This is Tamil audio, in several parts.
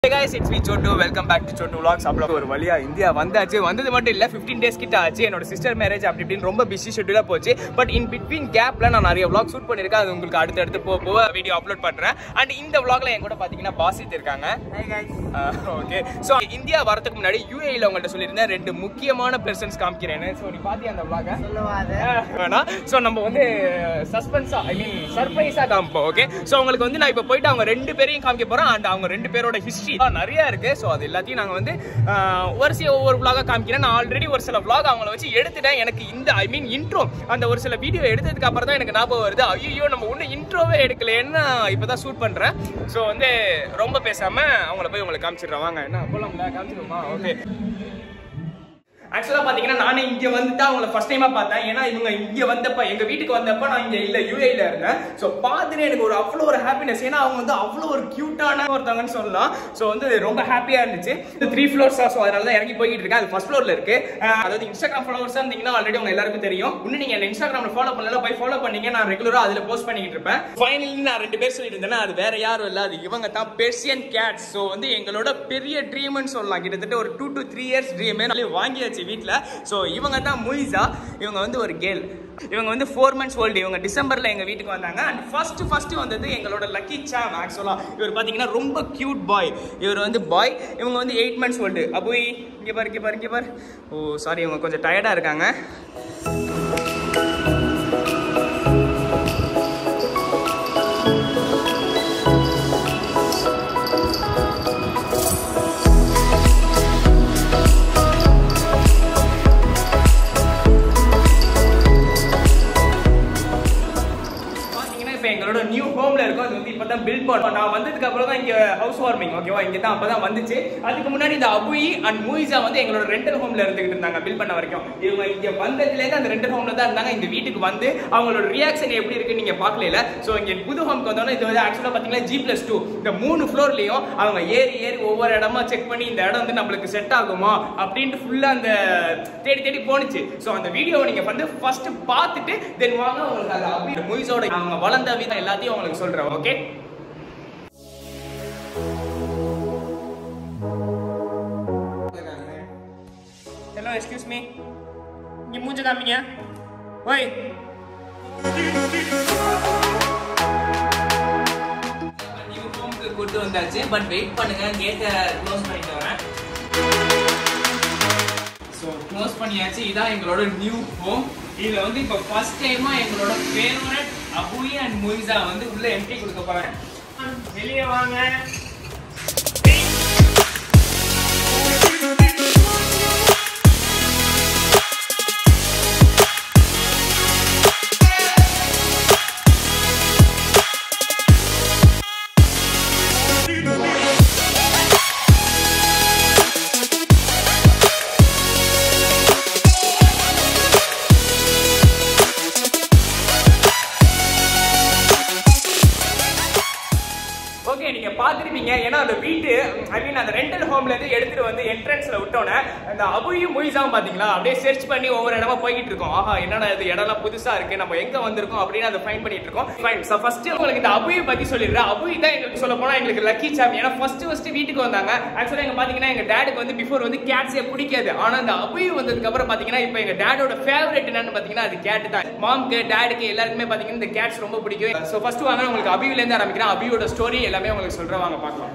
guys, it's me Chotu. Welcome back to Chotu Vlogs. அப்புறம் ஒரு வழியா இந்தியா வந்தாச்சு வந்தது மட்டும் இல்ல 15 டேஸ் கிட்ட ஆச்சு என்னோட சிஸ்டர் மேரேஜ் அப்படி இப்படின்னு ரொம்ப பிஸி ஷெட்யூலா போச்சு பட் இன் பிட்வீன் கேப்ல நான் நிறைய vlog ஷூட் பண்ணிருக்கேன் அது உங்களுக்கு அடுத்து அடுத்து போக போக வீடியோ அப்லோட் பண்றேன் அண்ட் இந்த vlogல என் கூட பாத்தீங்கன்னா பாசித் இருக்காங்க ஓகே ஸோ இந்தியா வரதுக்கு முன்னாடி யூஏல உங்கள்ட்ட சொல்லியிருந்தேன் ரெண்டு முக்கியமான பெர்சன்ஸ் காமிக்கிறேன்னு ஸோ நீ பாத்தியா அந்த vlog வேணாம் ஸோ நம்ம வந்து சஸ்பென்ஸா ஐ மீன் சர்ப்ரைஸா காமிப்போம் ஓகே ஸோ உங்களுக்கு வந்து நான் இப்போ போயிட்டு அவங்க ரெண்டு பேரையும் காமிக்க போறேன் அண்ட் அவங்க ரெண்டு பேரோட ஹிஸ்ட்ரி நிறைய இருக்கு ஸோ அது எல்லாத்தையும் நாங்கள் வந்து ஆஹ், வரிசையா ஒவ்வொரு vlog-ஆ காமிக்கிறேன் நான் ஆல்ரெடி ஒரு சில vlog அவங்கள வச்சு எடுத்துட்டேன் எனக்கு இந்த ஐ மீன் இன்ட்ரோ அந்த ஒரு சில வீடியோ எடுத்ததுக்கு அப்புறம் தான் எனக்கு ஞாபகம் வருது ஐயோ நம்ம ஒன்றும் இன்ட்ரோவே எடுக்கலைன்னு இப்போதான் ஷூட் பண்றேன் ஸோ வந்து ரொம்ப பேசாம அவங்கள போய் உங்களுக்கு காமிச்சிடுறேன் வாங்க என்ன போலாம்ல காமிச்சிடுமா ஓகே ஆக்சுவலாக பார்த்தீங்கன்னா நானே இங்கே வந்து தான் அவங்கள ஃபர்ஸ்ட் டைமாக பார்த்தேன் ஏன்னா இவங்க இங்கே வந்தப்ப எங்கள் வீட்டுக்கு வந்தப்ப நான் இங்கே இல்லை யூஏல இருந்தேன் ஸோ பார்த்துட்டு எனக்கு ஒரு அவ்வளோ ஒரு ஹாப்பினஸ் ஏன்னா அவங்க வந்து அவ்வளோ ஒரு க்யூட்டான ஒருத்தவங்கன்னு சொல்லலாம் ஸோ வந்து ரொம்ப ஹாப்பியாக இருந்துச்சு இந்த த்ரீ ஃப்ளோர்ஸா ஸோ அதனால தான் இறங்கி போய்கிட்டு இருக்கேன் அது ஃபர்ஸ்ட் ஃப்ளோரில் இருக்கு அஹ் அதாவது இன்ஸ்டாகிராம் ஃபாலோவர்ஸாக இருந்தீங்கன்னா ஆல்ரெடி உங்க எல்லாருக்கும் தெரியும் இன்னும் நீங்கள் இன்ஸ்டாகிராமில் ஃபாலோ பண்ணல போய் ஃபாலோ பண்ணீங்க நான் ரெகுலராக அதில் போஸ்ட் பண்ணிக்கிட்டு இருப்பேன் ஃபைனலி நான் ரெண்டு பேர் சொல்லிட்டு இருந்தேன்னா அது வேற யாரும் இல்லை அது இவங்க தான் பெர்சியன் கேட்ஸ் ஸோ வந்து எங்களோட பெரிய ட்ரீம்னு சொல்லலாம் கிட்டத்தட்ட ஒரு டூ டு த்ரீ இயர்ஸ் ட்ரீமே வாங்கியாச்சு வீட்டில் ஸோ இவங்க தான் முயிசா இவங்க வந்து ஒரு கேர்ள் இவங்க வந்து ஃபோர் மந்த்ஸ் ஓல்டு இவங்க டிசம்பர்ல எங்க வீட்டுக்கு வந்தாங்க அண்ட் ஃபர்ஸ்ட் ஃபர்ஸ்ட் வந்தது எங்களோட லக்கி சாம் ஆக்சுவலா இவர் பாத்தீங்கன்னா ரொம்ப கியூட் பாய் இவர் வந்து பாய் இவங்க வந்து எயிட் மந்த்ஸ் ஓல்டு அபுய் இங்க பாரு இங்க பாரு இங்க பாரு ஓ சாரி இவங்க கொஞ்சம் டயர்டா இருக்காங்க பாத்தீங்கன்னா இப்போ எங்களோட நியூ ஹோம்ல இருக்கும் அது வந்து இப்பதான் பில்ட் பண்ணோம் நான் வந்ததுக்கு அப்புறம் தான் இங்க ஹவுஸ் வார்மிங் ஓகேவா இங்க தான் அப்பதான் வந்துச்சு அதுக்கு முன்னாடி இந்த அபுயி அண்ட் மூயிசா வந்து எங்களோட ரெண்டல் ஹோம்ல இருந்துகிட்டு இருந்தாங்க பில்ட் பண்ண வரைக்கும் இவங்க இங்க வந்ததுல இருந்து அந்த ரெண்டல் ஹோம்ல தான் இருந்தாங்க இந்த வீட்டுக்கு வந்து அவங்களோட ரியாக்ஷன் எப்படி இருக்குன்னு நீங்க பார்க்கல சோ இங்க புது ஹோம்க்கு வந்தோம்னா இது வந்து ஆக்சுவலா பாத்தீங்கன்னா ஜி பிளஸ் டூ இந்த மூணு ஃப்ளோர்லயும் அவங்க ஏறி ஏறி ஒவ்வொரு இடமா செக் பண்ணி இந்த இடம் வந்து நம்மளுக்கு செட் ஆகுமா அப்படின்ட்டு ஃபுல்லா அந்த தேடி தேடி போணுச்சு சோ அந்த வீடியோவை நீங்க வந்து ஃபர்ஸ்ட் பார்த்துட்டு தென் வாங்க உங்களுக்கு அந்த அபி மூவிஸோட அவங்க வளர்ந்த விதம் எல்லாத்தையும் உங்களுக்கு சொல்றேன் ஓகே ஹலோ எக்ஸ்கியூஸ் மீ இங்க மூஞ்ச காமிங்க ஓய் நியூ ஹோம்க்கு கூட்டு வந்தாச்சு பட் வெயிட் பண்ணுங்க கேட்டை க்ளோஸ் பண்ணிட்டு வரேன் ஸோ க்ளோஸ் பண்ணியாச்சு இதான் எங்களோட நியூ ஹோம் இதுல வந்து இப்போ ஃபர்ஸ்ட் டைமா எங்களோட ஃபேவரட் அபுயி அண்ட் முயிசா வந்து உள்ள என்ட்ரி கொடுக்க போறேன் வெளியே வாங்க ஓகே நீங்க பாத்துருப்பீங்க ஏன்னா அந்த வீட்டு ஐ மீன் அந்த ரெண்டல் ஹோம்ல இருந்து எடுத்துட்டு வந்து என்ட்ரன்ஸ்ல விட்டோன்னே அந்த அபுயும் முயிசாவும் பாத்தீங்களா அப்படியே சர்ச் பண்ணி ஒவ்வொரு இடமா போய்கிட்டு இருக்கோம் ஆஹா என்னடா இது இடம்லாம் புதுசா இருக்கு நம்ம எங்க வந்திருக்கோம் அப்படின்னு அதை ஃபைன் பண்ணிட்டு இருக்கோம் ஃபைன் ஸோ ஃபர்ஸ்ட் உங்களுக்கு இந்த அபுயை பத்தி சொல்லிடுறேன் அபுய் தான் எங்களுக்கு சொல்ல போனா எங்களுக்கு லக்கி சாம் ஏன்னா ஃபர்ஸ்ட் ஃபர்ஸ்ட் வீட்டுக்கு வந்தாங்க ஆக்சுவலா எங்க பாத்தீங்கன்னா எங்க டேடுக்கு வந்து பிஃபோர் வந்து கேட்ஸே பிடிக்காது ஆனா இந்த அபுய் வந்ததுக்கு அப்புறம் பாத்தீங்கன்னா இப்போ எங்க டேடோட ஃபேவரட் என்னன்னு பாத்தீங்கன்னா அது கேட் தான் மாம்க்கு டேடுக்கு எல்லாருக்குமே பாத்தீங்கன்னா இந்த கேட்ஸ் ரொம்ப பிடிக்கும் ஸோ ஃபர்ஸ்ட் வாங்க உங்களுக்கு அபியில இருந்து ஆரம்பிக்கிறேன் அபியோட ஸ்டோரி எல்லாமே உங்களுக்கு சொல்றேன் வாங்க பார்க்கலாம்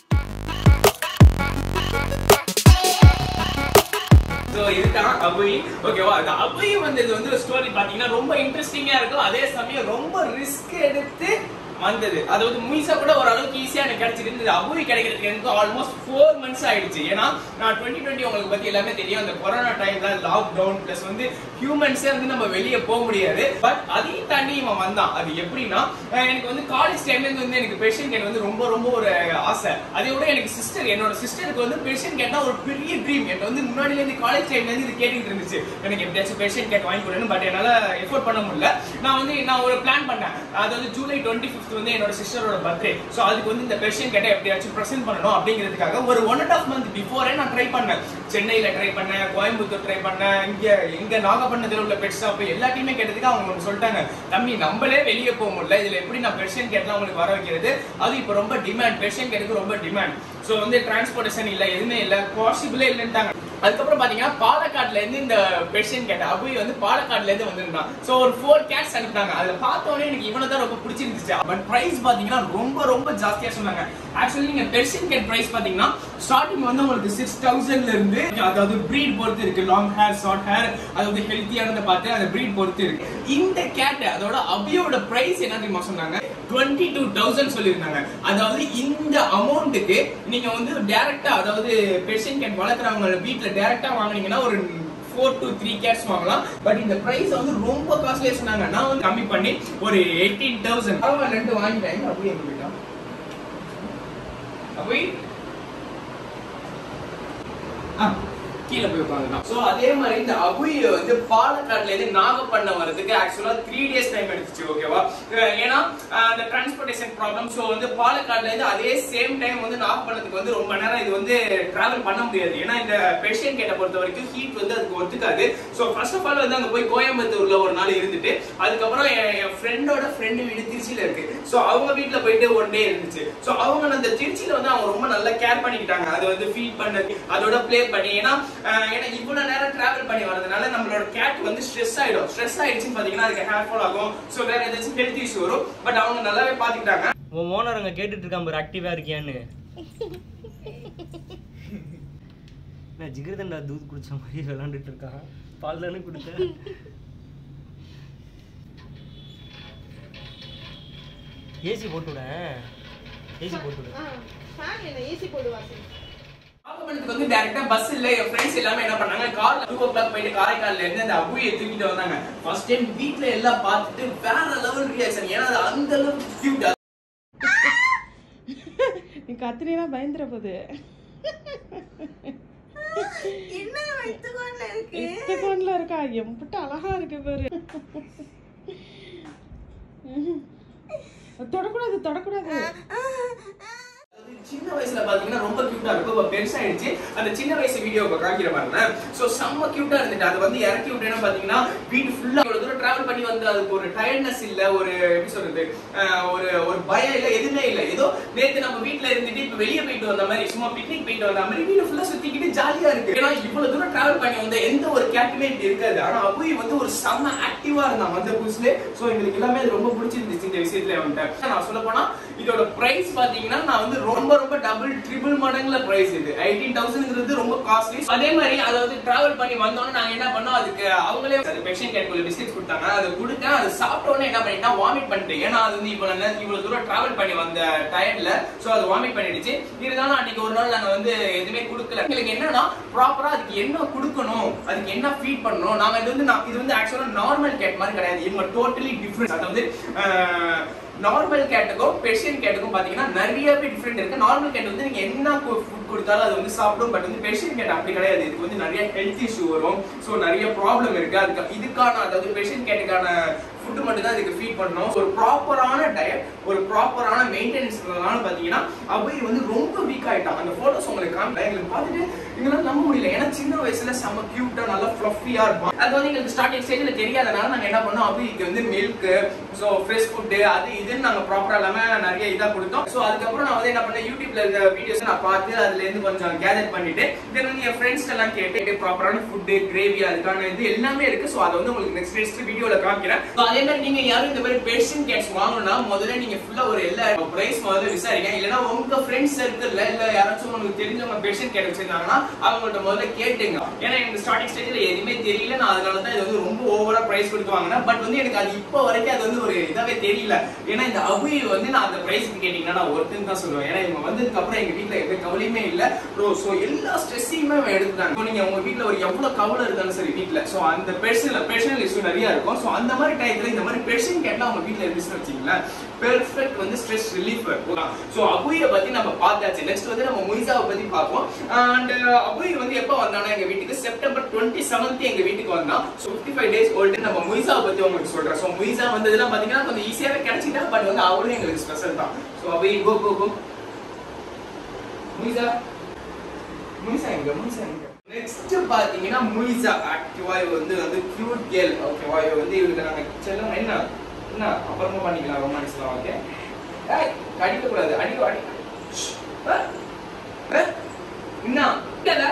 ஸோ இதுதான் அபுய் ஓகேவா அந்த அபுய் வந்தது வந்து ஒரு ஸ்டோரி பாத்தீங்கன்னா ரொம்ப இன்ட்ரெஸ்டிங்கா இருக்கும் அதே சமயம் ரொம்ப ரிஸ்க் எடுத்து வந்தது அது வந்து முயசா கூட ஓரளவுக்கு ஈஸியா எனக்கு கிடைச்சிருக்கு இந்த அபுய் கிடைக்கிறதுக்கு எனக்கு ஆல்மோஸ்ட் ஃபோர் மந்த்ஸ் ஆயிடுச்சு ஏன்னா நான் டுவெண்ட்டி டுவெண்ட்டி உங்களுக்கு பத்தி எல்லாமே தெரியும் அந்த கொரோனா டைம்ல லாக் டவுன் பிளஸ் வந்து ஹியூமன்ஸே வந்து நம்ம வெளியே போக முடியாது பட் அதையும் தாண்டி இவன் வந்தான் அது எப்படின்னா அஹ் எனக்கு வந்து காலேஜ் டைம்ல இருந்து வந்து எனக்கு பெர்ஷியன் கேட் வந்து ரொம்ப ரொம்ப ஒரு ஆசை அதை விட எனக்கு சிஸ்டர் என்னோட சிஸ்டருக்கு வந்து பெர்ஷியன் கேட்னா ஒரு பெரிய ட்ரீம் எனக்கு வந்து முன்னாடில இருந்து காலேஜ் டைம்ல இருந்து இது கேட்டுட்டு இருந்துச்சு எனக்கு எப்படியாச்சும் பெர்ஷியன் கேட் வாங்கி கொடுன்னு பட் என்னால எஃபோர்ட் பண்ண முடியல நான் வந்து நான் ஒரு பிளான் பண்ணேன் அது வந்து ஜூலை டுவெண்ட்டி சிக்ஸ்த் வந்து என்னோட சிஸ்டரோட பர்த்டே ஸோ அதுக்கு வந்து இந்த பெர்ஷியன் கேட்டை எப்படியாச்சும் ப்ரெசென்ட் பண்ணணும் அப்படிங்கிறதுக்காக ஒரு ஒன் அண்ட் ஆஃப் மந்த் பிஃபோரே நான் ட்ரை பண்ணேன் சென்னையில ட்ரை பண்ணேன் கோயம்புத்தூர் ட்ரை பண்ணேன் இங்க இங்க நாகப்பட்டினத்தில் உள்ள பெட் ஷாப் எல்லாத்தையுமே கேட்டதுக்கு அவங்க ஒண்ணு சொல்லிட்டாங்க தம்பி நம்மளே வெளியே போக முடியல இதுல எப்படி நான் பெர்ஷியன் கேட்லாம் உங்களுக்கு வர வைக்கிறது அது இப்போ ரொம்ப டிமாண்ட் பெர்ஷியன் கேட்டுக்கு ரொம்ப டிமாண்ட் ஸோ வந்து டிரான்ஸ்போர்டேஷன் இல்ல எதுவுமே இல்ல பாசிபிளே இல்லைன்ட்டாங்க அதுக்கப்புறம் பாத்தீங்கன்னா பாலக்காட்ல இருந்து இந்த பெர்ஷியன் கேட் அபுய் வந்து பாலக்காட்ல இருந்து வந்திருந்தான் ஸோ ஒரு ஃபோர் கேட்ஸ் அனுப்பினாங்க அதுல பார்த்தோன்னே எனக்கு இவனை தான் ரொம்ப பிடிச்சிருந்துச்சு பட் பிரைஸ் பாத்தீங்கன்னா ரொம்ப ரொம்ப ஜாஸ்தியா சொன்னாங்க ஆக்சுவலி நீங்க பெர்ஷியன் கேட் பிரைஸ் பாத்தீங்கன்னா ஸ்டார்டிங் வந்து உங்களுக்கு சிக்ஸ் தௌசண்ட்ல இருந்து அதாவது பிரீட் பொறுத்து இருக்கு லாங் ஹேர் ஷார்ட் ஹேர் அதாவது ஹெல்த்தியானதை பார்த்து அந்த பிரீட் பொறுத்து இருக்கு இந்த கேட் அதோட அபியோட பிரைஸ் என்ன தெரியுமா சொன்னாங்க டுவெண்ட்டி டூ தௌசண்ட் சொல்லியிருந்தாங்க அதாவது இந்த அமௌண்ட்டுக்கு நீங்க வந்து டைரக்டா அதாவது பெர்ஷியன் கேட் வளர்க்குறவங்க வீட்டுல டைரக்டா வாங்குனீங்கன்னா ஒரு ஃபோர் டு த்ரீ கேட்ஸ் வாங்கலாம் பட் இந்த பிரைஸ் வந்து ரொம்ப காஸ்ட்லியா சொன்னாங்க நான் வந்து கம்மி பண்ணி ஒரு எயிட்டீன் தௌசண்ட் பரவாயில்ல ரெண்டு வாங்கிட்டாங்க அப்படியே எங்க போயிட்டான் அப்படி ஆ, கீழே போய் உட்காந்துட்டான் சோ அதே மாதிரி இந்த அபுய வந்து பாலக்காடுல இருந்து நாகப்பட்டினம் வரதுக்கு ஆக்சுவலா த்ரீ டேஸ் டைம் எடுத்துச்சு ஓகேவா அஹ் ஏன்னா அஹ் அந்த டிரான்ஸ்போர்டேஷன் ப்ராப்ளம் சோ வந்து பாலக்காடுல இருந்து அதே சேம் டைம் வந்து நாகப்பட்டினத்துக்கு வந்து ரொம்ப நேரம் இது வந்து டிராவல் பண்ண முடியாது ஏன்னா இந்த பெர்ஷியன் கேட்ட பொறுத்த வரைக்கும் ஹீட் வந்து அதுக்கு ஒத்துக்காது சோ ஃபர்ஸ்ட் ஆஃப் ஆல் வந்து அங்க போய் கோயம்புத்தூர்ல ஒரு நாள் இருந்துட்டு அதுக்கப்புறம் என் என் ஃப்ரெண்டோட ஃப்ரெண்டு வீடு திருச்சியில இருக்கு சோ அவங்க வீட்ல போயிட்டு ஒன் டே இருந்துச்சு சோ அவங்க அந்த திருச்சியில வந்து அவங்க ரொம்ப நல்லா கேர் பண்ணிக்கிட்டாங்க அதை வந்து ஃபீட் பண்ணது அதோட ப்ளே பண்ணி ஏன்னா அஹ், ஏன்னா இவ்வளவு நேரம் டிராவல் பண்ணி வரதுனால நம்மளோட கேட் வந்து ஸ்ட்ரெஸ் ஆயிடும் ஸ்ட்ரெஸ் ஆயிடுச்சுன்னு பாத்தீங்கன்னா அதுக்கு ஹேர் ஃபால் ஆகும் சோ வேற ஏதாச்சும் ஹெல்த் இஷ்யூ வரும் பட் அவங்க நல்லாவே பாத்துக்கிட்டாங்க உன் ஓனர் அங்க கேட்டுட்டு இருக்கான் பாரு ஆக்டிவா இருக்கியான்னு நான் ஜிகிருதண்டா தூத் குடிச்ச மாதிரி விளாண்டுட்டு இருக்கான் பால் தானே குடிச்சேன் ஏசி போட்டு விட ஏசி போட்டு விட ஃபேன் என்ன ஏசி போடு வாசி நாகப்பட்டினத்துக்கு வந்து டைரக்டா பஸ் இல்ல என் ஃப்ரெண்ட்ஸ் எல்லாமே என்ன பண்ணாங்க கார்ல டூ ஓ கிளாக் போயிட்டு காரைக்கால்ல இருந்து அந்த அபுயை தூக்கிட்டு வந்தாங்க ஃபர்ஸ்ட் டைம் வீட்ல எல்லாம் பார்த்துட்டு வேற லெவல் ரியாக்ஷன் ஏன்னா அது அந்த அளவுக்கு கியூட் நீ கத்தினா பயந்துற போது என்ன வைத்துக்கொண்டு இருக்கு எத்த கொண்டுல இருக்கா எம்பிட்டு அழகா இருக்கு பாரு தொடக்கூடாது தொடக்கூடாது சின்ன வயசுல பாத்தீங்கன்னா ரொம்ப கியூட்டா இருக்கும் இப்ப பெருசாயிடுச்சு அந்த சின்ன வயசு வீடியோ இப்ப காமிக்கிற பாருங்க சோ செம்ம கியூட்டா இருந்துட்டு அது வந்து இறக்கி விட்டேன்னா பாத்தீங்கன்னா வீடு ஃபுல்லா இவ்வளவு தூரம் டிராவல் பண்ணி வந்து அதுக்கு ஒரு டயர்ட்னஸ் இல்ல ஒரு எப்படி சொல்றது அஹ், ஒரு ஒரு பயம் இல்ல எதுவுமே இல்ல ஏதோ நேத்து நம்ம வீட்ல இருந்துட்டு இப்ப வெளியே போயிட்டு வந்த மாதிரி சும்மா பிக்னிக் போயிட்டு வந்த மாதிரி வீடு ஃபுல்லா சுத்திக்கிட்டு ஜாலியா இருக்கு ஏன்னா இவ்வளவு தூரம் டிராவல் பண்ணி வந்த எந்த ஒரு கேட்டுமே இப்படி இருக்காது ஆனா அபுய் வந்து ஒரு செம்ம ஆக்டிவா இருந்தான் வந்த புதுசுல சோ எங்களுக்கு எல்லாமே அது ரொம்ப பிடிச்சிருந்துச்சு இந்த விஷயத்துல வந்துட்டு நான் சொல்ல போனா இதோட பிரைஸ் பாத்தீங்கன்னா நான் வந்து ரொம்ப ரொம்ப டபுள் ட்ரிபிள் மடங்குல பிரைஸ் இது எயிட்டீன் தௌசண்ட்ங்கிறது ரொம்ப காஸ்ட்லி அதே மாதிரி அதாவது டிராவல் பண்ணி வந்தோம்னா நாங்க என்ன பண்ணோம் அதுக்கு அவங்களே அது பெக்ஷன் கேட்குள்ள பிஸ்கெட் கொடுத்தாங்க அதை கொடுத்தேன் அது சாப்பிட்ட உடனே என்ன பண்ணிட்டா வாமிட் பண்ணிட்டேன் ஏன்னா அது வந்து இவ்வளவு நேரம் இவ்வளவு தூரம் டிராவல் பண்ணி வந்த டயர்ட்ல சோ அது வாமிட் பண்ணிடுச்சு இருந்தாலும் அன்னைக்கு ஒரு நாள் நாங்க வந்து எதுவுமே கொடுக்கல எங்களுக்கு என்னன்னா ப்ராப்பரா அதுக்கு என்ன கொடுக்கணும் அதுக்கு என்ன ஃபீட் பண்ணணும் நாங்க இது வந்து நான் இது வந்து ஆக்சுவலா நார்மல் கேட் மாதிரி கிடையாது இவங்க டோட்டலி டிஃப்ரெண்ட் அதாவது நார்மல் கேட்டுக்கும் பெர்ஷியன் கேட்டுக்கும் பாத்தீங்கன்னா நிறையவே டிஃப்ரெண்ட் இருக்கு நார்மல் கேட் வந்து நீங்க என்ன ஃபுட் கொடுத்தாலும் அது வந்து சாப்பிடும் பட் வந்து பெர்ஷியன் கேட் அப்படி கிடையாது இதுக்கு வந்து நிறைய ஹெல்த் இஷ்யூ வரும் ஸோ நிறைய ப்ராப்ளம் இருக்கு அதுக்கு இதுக்கான அதாவது பெர்ஷியன் கேட்டுக்கான ஃபுட் மட்டும் தான் இதுக்கு ஃபீட் பண்ணணும் ஒரு ப்ராப்பரான டயட் ஒரு ப்ராப்பரான மெயின்டெனன்ஸ்னால பாத்தீங்கன்னா அபய் வந்து ரொம்ப வீக் ஆயிட்டான் அந்த போட்டோஸ் உங்களுக்கு காமிப்பேன் எங்களுக்கு பார்த்துட்டு எங்களால நம்ப முடியல ஏன்னா சின்ன வயசுல செம்ம கியூட்டா நல்லா ஃப்ளஃபியா இருப்பான் அது வந்து எங்களுக்கு ஸ்டார்டிங் ஸ்டேஜ்ல தெரியாதனால நாங்க என்ன பண்ணோம் அபிக்கு வந்து மில்க் ஸோ ஃப்ரெஷ் ஃபுட் அது இதுன்னு நாங்க ப்ராப்பரா எல்லாமே நிறைய இதா கொடுத்தோம் ஸோ அதுக்கப்புறம் நான் வந்து என்ன பண்ணேன் யூடியூப்ல இருக்க வீடியோஸ் நான் பார்த்து அதுல இருந்து கொஞ்சம் கேதர் பண்ணிட்டு தென் வந்து என் ஃப்ரெண்ட்ஸ் எல்லாம் கேட்டு ப்ராப்பரான ஃபுட் கிரேவி அதுக்கான இது எல்லாமே இருக்கு ஸோ அதை வந்து உங்களுக்கு நெக்ஸ்ட் நெக்ஸ்ட் வீடியோல காமிக்கிறேன் So, அதே மாதிரி நீங்க யாரும் இந்த மாதிரி பெர்ஷியன் கேட்ஸ் வாங்கணும்னா முதல்ல நீங்க ஃபுல்லா ஒரு எல்லா பிரைஸ் முதல்ல விசாரிங்க இல்லைன்னா உங்க ஃப்ரெண்ட்ஸ் சர்க்கிள்ல இல்ல யாராச்சும் உங்களுக்கு தெரிஞ்சவங்க பெர்ஷியன் கேட் வச்சிருந்தாங்கன்னா அவங்கள்ட்ட முதல்ல கேட்டுங்க ஏன்னா எனக்கு ஸ்டார்டிங் ஸ்டேஜ்ல எதுவுமே தெரியல நான் அதனால தான் இது வந்து ரொம்ப ஓவரா பிரைஸ் கொடுத்து வாங்கினேன் பட் வந்து எனக்கு அது இப்போ வரைக்கும் அது வந்து ஒரு இதாவே தெரியல ஏன்னா இந்த அபுய் வந்து நான் அந்த பிரைஸ்க்கு கேட்டீங்கன்னா நான் ஒருத்தன் தான் சொல்லுவேன் ஏன்னா இவங்க வந்ததுக்கு அப்புறம் எங்க வீட்ல எந்த கவலையுமே இல்ல ப்ரோ சோ எல்லா ஸ்ட்ரெஸ்ஸையுமே அவன் எடுத்துட்டாங்க So, நீங்க உங்க வீட்ல ஒரு எவ்வளவு கவலை இருந்தாலும் சரி வீட்ல சோ அந்த பெர்சனல் பெர்சனல் இஷ்யூ நிறைய இருக்கும் சோ அந்த மாதிரி டைத்துல இந்த மாதிரி பெர்சன் கேட்டா உங்க வீட்ல இருந்துச்சுன்னு வச்சீங்களேன் பெர்ஃபெக்ட் வந்து ஸ்ட்ரெஸ் ரிலீஃப் ஸோ அபுயை பத்தி நம்ம பார்த்தாச்சு நெக்ஸ்ட் வந்து நம்ம முய்சாவை பத்தி பார்ப்போம் அண்ட் அபுய் வந்து எப்போ வந்தானா எங்க வீட்டுக்கு செப்டம்பர் டுவெண்ட்டி செவன்த் எங்க வீட்டுக்கு வந்தான் so fifty five days old நம்ம முய்சாவை பத்தி உங்களுக்கு சொல்றேன் ஸோ முய்சா வந்ததுலாம் பாத்தீங்கன்னா கொஞ்சம் ஈஸியாவே கிடைச்சிட்டா பட் வந்து அவரும் எங்களுக்கு ஸ்பெஷல் தான் ஸோ அபுய் கோ கோ கோ முய்சா முய்சா எங்க முய்சா எங்க நெக்ஸ்ட் பாத்தீங்கன்னா முய்சா ஆக்டிவா இவ வந்து வந்து கியூட் கேர்ள் ஓகேவா இவ வந்து இவளுக்கு நாங்க செல்லம் என்ன என்ன அப்புறமா பண்ணிக்கலாம் ரொமான்ஸ்லாம் ஓகே ஏய் அடிக்க கூடாது அடிக்க அடி ஷ். ஆ? ஆ? என்ன இல்ல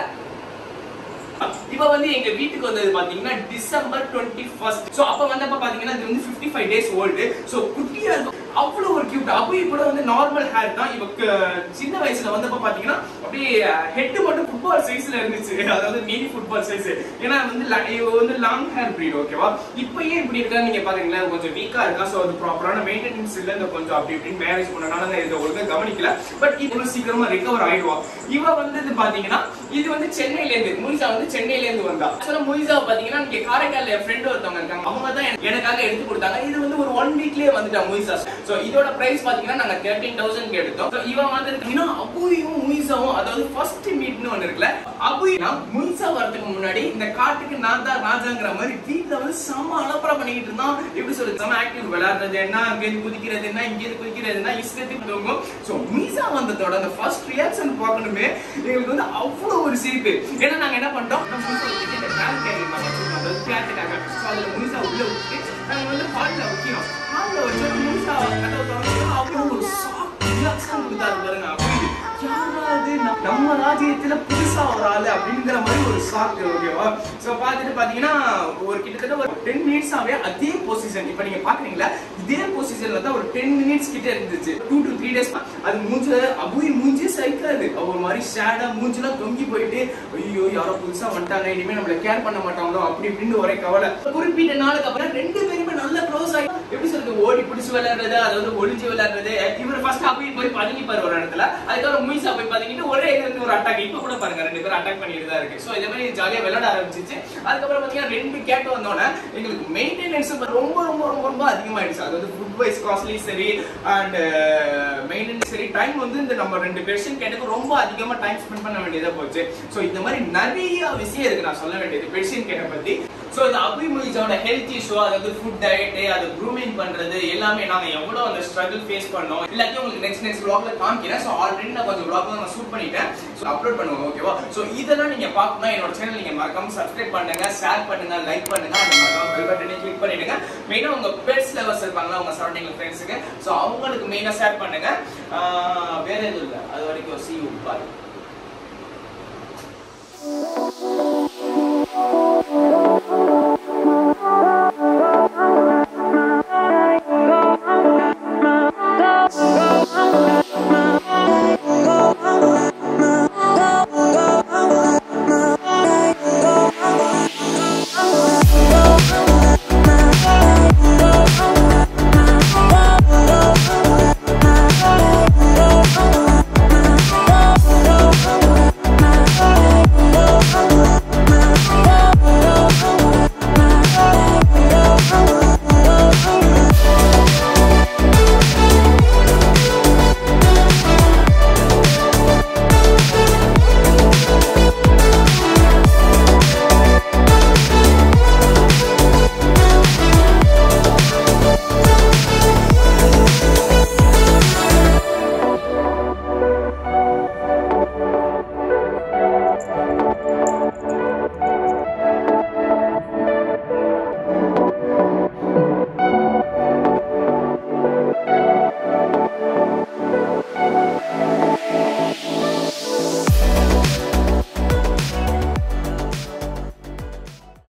இவ வந்து எங்க வீட்டுக்கு வந்தது பாத்தீங்கன்னா டிசம்பர் டுவெண்ட்டி ஃபர்ஸ்ட் சோ அப்ப வந்தப்ப பாத்தீங்கன்னா இது வந்து fifty five days old so குட்டியா இருக்கும் அவ்வளவு ஒரு கியூட் அப்போ கூட வந்து நார்மல் ஹேர் தான் இவக்கு சின்ன வயசுல வந்தப்ப பாத்தீங்கன்னா அப்படியே ஹெட் மட்டும் ஃபுட்பால் சைஸ்ல இருந்துச்சு அதாவது மினி ஃபுட்பால் சைஸ் ஏன்னா வந்து ல- இவ வந்து லாங் ஹேர் பிரீட் ஓகேவா இப்பயே இப்படி இருக்கா நீங்க பாத்தீங்களா கொஞ்சம் வீக்கா இருக்கா சோ அது ப்ராப்பரான மெயின்டெனன்ஸ் இல்ல இந்த கொஞ்சம் அப்படி இப்படின்னு மேரேஜ் பண்ணனால நான் இதை ஒழுங்கா கவனிக்கல பட் இவ்வளவு சீக்கிரமா ரிகவர் ஆயிடுவா இவ வந்து இது பாத்தீங்கன்னா இது வந்து சென்னையில இருந்து முனிசா வந்து சென்னையில இருந்து வந்தா ஆக்சுவலா முனிசாவை பாத்தீங்கன்னா இங்க காரைக்கால்ல என் ஃப்ரெண்ட் ஒருத்தவங்க இருக்காங்க அவங்க தான் எனக்கு- எனக்காக எடுத்து கொடுத்தாங்க இது வந்து ஒரு ஒன் வீக்லயே வந்துட்டா முனிசா சோ இதோட பிரைஸ் பாத்தீங்கன்னா நாங்க தேர்ட்டீன் தௌசண்ட் எடுத்தோம் So, இவன் வந்து இன்னும் அபுயும் முனிசாவும் அதாவது ஃபர்ஸ்ட் மீட்னு ஒண்ணு இருக்குல்ல அபுனா முனிசா வரதுக்கு முன்னாடி இந்த காட்டுக்கு நான் தான் ராஜாங்கிற மாதிரி வீட்ல வந்து செம்ம அலப்பறம் பண்ணிக்கிட்டு இருந்தான் எப்படி சொல்றது செம்ம ஆக்டிவ் விளையாடுறது என்ன அங்கேருந்து குதிக்கிறது என்ன இங்கேருந்து குதிக்கிறது இஷ்டத்துக்கு தூங்கும் ஸோ மீசா வந்ததோட அந்த ஃபர்ஸ்ட் ரியாக்ஷன் பார்க்கணுமே எங்களுக்கு வந்து அவ்வளோ ஒரு சிரிப்பு ஏன்னா நாங்க என்ன பண்ணிட்டோம் நம்ம மீசா வச்சுட்டு இந்த பேங்க் கேரியர் நம்ம வச்சிருக்கோம் அதாவது கேட்டுக்காக ஸோ அதில் மீசா உள்ள விட்டு நாங்க வந்து ஹாலில் வைக்கிறோம் ஹாலில் வச்சோட மீசா கதவை திறந்து அவ்வளோ ஒரு ஷாக் ரியாக்ஷன் கொடுத்தாரு பாருங்க அப்படி யாராவது நம்ம- நம்ம ராஜ்யத்துல புதுசா ஒரு ஆளு அப்படிங்கிற மாதிரி ஒரு ஷாக் ஓகேவா சோ பாத்துட்டு பாத்தீங்கன்னா ஒரு கிட்டத்தட்ட ஒரு டென் மினிட்ஸாவே அதே பொசிஷன் இப்ப நீங்க பாக்குறீங்களா இதே பொசிஷன்ல தான் ஒரு டென் மினிட்ஸ் கிட்ட இருந்துச்சு டூ டு த்ரீ டேஸ் அது மூஞ்சில அபுய் மூஞ்சி சைக்காது ஒரு மாதிரி ஷேடா மூஞ்சிலாம் தொங்கி போயிட்டு ஐயோ யாரோ புதுசா வந்துட்டாங்க இனிமே நம்மள கேர் பண்ண மாட்டாங்களோ அப்படி இப்படின்னு ஒரே கவலை குறிப்பிட்ட நாளுக்கு அப்புறம் ரெண்டு பேருமே நல்ல க்ளோஸ் ஆகி எப்படி சொல்றது ஓடி பிடிச்சு விளையாடுறது அதாவது ஒளிஞ்சு விளையாடுறது இவர் ஃபர்ஸ்ட் அபுய் போய் பதுங்கி பாரு ஒரு இடத்துல அதுக்கப்புறம் முயிசா போய் பதுங்கிட்டு ஒரே இதுல இருந்து ஒரு அட்டாக் இப்ப கூட பாருங்க ரெண்டு பேரும் அட்டாக் பண்ணிட்டு தான் இருக்கு சோ இதே மாதிரி ஜாலியா விளையாட ஆரம்பிச்சிச்சு அதுக்கப்புறம் பாத்தீங்கன்னா ரெண்டு கேட் வந்தோடனே எங்களுக்கு மெயின்டெனன்ஸ் ரொம்ப ரொம்ப ரொம்ப ரொம்ப அதிகமாயிடுச்சு அதாவது ஃபுட் வைஸ் காஸ்ட்லி சரி அண்ட் மெயின்டெனன்ஸ் சரி டைம் வந்து இந்த நம்ம ரெண்டு பெர்ஷன் கேட்டுக்கு ரொம்ப அதிகமா டைம் ஸ்பெண்ட் பண்ண வேண்டியதா போச்சு சோ இந்த மாதிரி நிறைய விஷயம் இருக்கு நான் சொல்ல வேண்டியது பெர்ஷன் கேட்டை பத்தி சோ இந்த அபி முயிஜாவோட ஹெல்த் இஷ்யூ அதாவது ஃபுட் டயட் அது க்ரூமிங் பண்றது எல்லாமே நாங்க எவ்வளவு அந்த ஸ்ட்ரகிள் ஃபேஸ் பண்ணோம் எல்லாத்தையும் உங்களுக்கு நெக்ஸ்ட் நெக்ஸ்ட் vlogல காமிக்கிறேன் சோ ஆல்ரெடி நான் கொஞ்சம் vlog நான் ஷூட் பண்ணிட்டேன் சோ அப்லோட் பண்ணுவோம் ஓகேவா சோ இதெல்லாம் நீங்க பார்க்கணும்னா என்னோட சேனல் நீங்க மறக்காம சப்ஸ்கிரைப் பண்ணுங்க ஷேர் பண்ணுங்க லைக் பண்ணுங்க அந்த மறக்காம பெல் பட்டனை கிளிக் பண்ணிடுங்க மெயினா உங்க பெட்ஸ் லவர்ஸ் இருப்பாங்களா உங்க சரௌண்டிங் ஃப்ரெண்ட்ஸுக்கு சோ அவங்களுக்கு மெயினா ஷேர் பண்ணுங்க ஆஹ் வேற எதுவும் இல்லை அது வரைக்கும் சி யூ பாய்